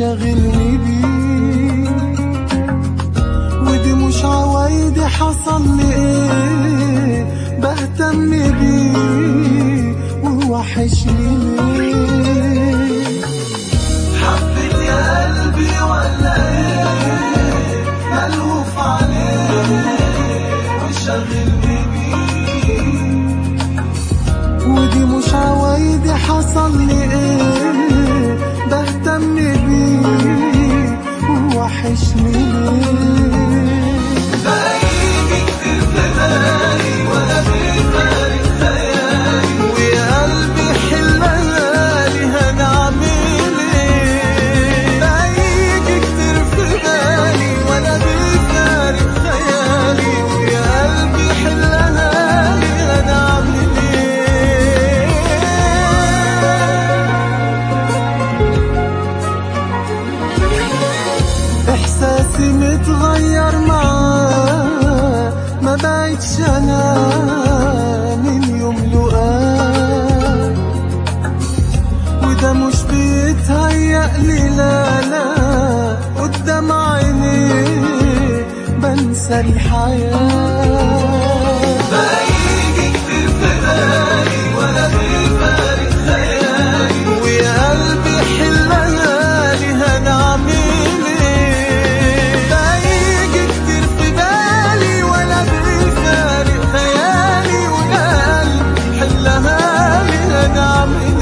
شاغلني بيه ودي مش عوايدي حصل لي ايه بهتم بيه ووحشني ليه حبيت يا قلبي ولا ايه ملهوف عليه وشاغلني بيه ودي مش عوايدي حصل لي ايه بهتم بيه ووحشني ليه بقيت كتير في بالي ولا بيفارق خيالي ويا قلبي حلها لي هنعمل ايه بقيت كتير في بالي ولا بيفارق خيالي ويا قلبي حلها لي هنعمل ايه احساسي متغير معاه ما بقتش انا من يوم لقاه وده مش بيتهيألي لا لا قدام عينيه بنسى الحياة بيجي كتير في بالي ولا بيفارق خيالي ويا قلبي حلها لي هنعمل ايه بيجي كتير في بالي ولا بيفارق خيالي ويا قلبي حلها لي هنعمل